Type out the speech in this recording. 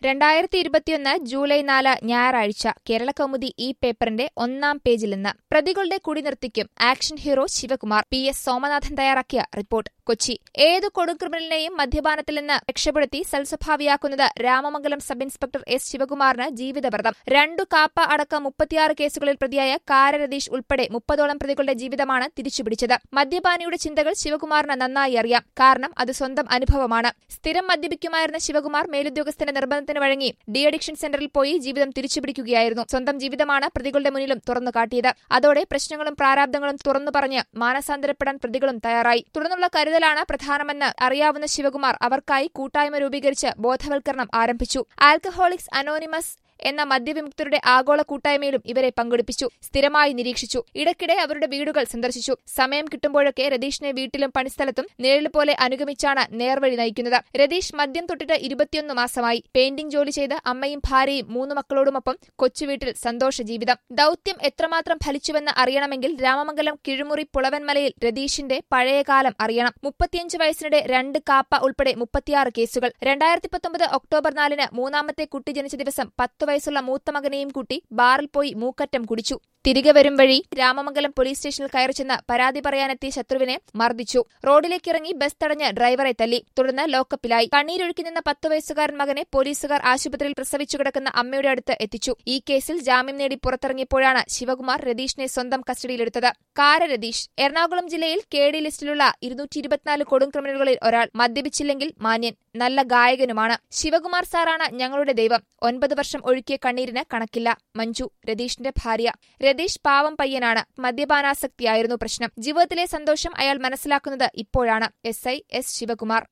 രണ്ടായിരത്തി ഇരുപത്തിയൊന്ന് ജൂലൈ നാല് ഞായറാഴ്ച കേരളകൗമുദി ഈ പേപ്പറിന്റെ ഒന്നാം പേജിൽ നിന്ന് പ്രതികളുടെ കുടി നിർത്തിക്കും action hero Sivakumar P S Somanathan തയ്യാറാക്കിയ റിപ്പോർട്ട് കൊച്ചി ഏതു കൊടുംക്രിമിനലിനെയും മദ്യപാനത്തിൽ നിന്ന് രക്ഷപ്പെടുത്തി സൽസ്വഭാവിയാക്കുന്നത് രാമമംഗലം സബ് ഇൻസ്പെക്ടർ എസ് ശിവകുമാറിന് ജീവിതവ്രതം രണ്ടു കാപ്പ അടക്കം മുപ്പത്തിയാറ് കേസുകളിൽ പ്രതിയായ കാര രതീഷ് ഉൾപ്പെടെ മുപ്പതോളം പ്രതികളുടെ ജീവിതമാണ് തിരിച്ചുപിടിച്ചത് മദ്യപാനിയുടെ ചിന്തകൾ ശിവകുമാറിന് നന്നായി അറിയാം കാരണം അത് സ്വന്തം അനുഭവമാണ് സ്ഥിരം മദ്യപിക്കുമായിരുന്ന ശിവകുമാർ മേലുദ്യോഗസ്ഥന്റെ നിർബന്ധത്തിന് വഴങ്ങി ഡി അഡിക്ഷൻ സെന്ററിൽ പോയി ജീവിതം തിരിച്ചുപിടിക്കുകയായിരുന്നു സ്വന്തം ജീവിതമാണ് പ്രതികളുടെ മുന്നിലും തുറന്നു കാട്ടിയത് അതോടെ പ്രശ്നങ്ങളും പ്രാരാബ്ദങ്ങളും തുറന്നു പറഞ്ഞ് മാനസാന്തരപ്പെടാൻ പ്രതികളും തയ്യാറായി തുടർന്നുള്ള കരുതലാണ് പ്രധാനമെന്ന് അറിയാവുന്ന ശിവകുമാർ അവർക്കായി കൂട്ടായ്മ രൂപീകരിച്ച് ബോധവൽക്കരണം ആരംഭിച്ചു ആൽക്കഹോളിക്സ് അനോണിമസ് എന്ന മദ്യവിമുക്തരുടെ ആഗോള കൂട്ടായ്മയിലും ഇവരെ പങ്കെടുപ്പിച്ചു സ്ഥിരമായി നിരീക്ഷിച്ചു ഇടയ്ക്കിടെ അവരുടെ വീടുകൾ സന്ദർശിച്ചു സമയം കിട്ടുമ്പോഴൊക്കെ രതീഷിനെ വീട്ടിലും പണിസ്ഥലത്തും നിഴൽ പോലെ അനുഗമിച്ചാണ് നേർവഴി നയിക്കുന്നത് രതീഷ് മദ്യം തൊട്ടിട്ട് ഇരുപത്തിയൊന്ന് മാസമായി പെയിന്റിംഗ് ജോലി ചെയ്ത് അമ്മയും ഭാര്യയും മൂന്ന് മക്കളോടുമൊപ്പം കൊച്ചുവീട്ടിൽ സന്തോഷ ജീവിതം ദൌത്യം എത്രമാത്രം ഫലിച്ചുവെന്ന് അറിയണമെങ്കിൽ രാമമംഗലം കിഴുമുറി പുളവൻമലയിൽ രതീഷിന്റെ പഴയകാലം അറിയണം മുപ്പത്തിയഞ്ച് വയസ്സിനിടെ രണ്ട് കാപ്പ ഉൾപ്പെടെ മുപ്പത്തിയാറ് കേസുകൾ രണ്ടായിരത്തി പത്തൊമ്പത് ഒക്ടോബർ നാലിന് മൂന്നാമത്തെ കുട്ടി ജനിച്ച ദിവസം പത്ത് വയസ്സുള്ള മൂത്ത മകനെയും കൂട്ടി ബാറിൽ പോയി മൂക്കറ്റം കുടിച്ചു തിരികെ വരും വഴി രാമമംഗലം പോലീസ് സ്റ്റേഷനിൽ കയറി ചെന്ന് പരാതി പറയാനെത്തിയ ശത്രുവിനെ മർദ്ദിച്ചു റോഡിലേക്കിറങ്ങി ബസ് തടഞ്ഞ് ഡ്രൈവറെ തല്ലി തുടർന്ന് ലോക്കപ്പിലായി കണ്ണീരൊഴുക്കി നിന്ന പത്ത് വയസ്സുകാരൻ മകനെ പോലീസുകാർ ആശുപത്രിയിൽ പ്രസവിച്ചു കിടക്കുന്ന അമ്മയുടെ അടുത്ത് എത്തിച്ചു ഈ കേസിൽ ജാമ്യം നേടി പുറത്തിറങ്ങിയപ്പോഴാണ് ശിവകുമാർ രതീഷിനെ സ്വന്തം കസ്റ്റഡിയിലെടുത്തത് കാര രതീഷ് എറണാകുളം ജില്ലയിൽ കെ ഡി ലിസ്റ്റിലുള്ള ഇരുന്നൂറ്റി ഇരുപത്തിനാല് കൊടും ക്രിമിനലുകളിൽ ഒരാൾ മദ്യപിച്ചില്ലെങ്കിൽ മാന്യൻ നല്ല ഗായകനുമാണ് ശിവകുമാർ സാറാണ് ഞങ്ങളുടെ ദൈവം ഒൻപത് വർഷം ഒഴുക്കിയ കണ്ണീരിന് കണക്കില്ല മഞ്ജു രതീഷിന്റെ ഭാര്യ രതീഷ് പാവം പയ്യനാണ് മദ്യപാനാസക്തിയായിരുന്നു പ്രശ്നം ജീവിതത്തിലെ സന്തോഷം അയാൾ മനസ്സിലാക്കുന്നത് ഇപ്പോഴാണ് എസ് ഐ എസ് ശിവകുമാർ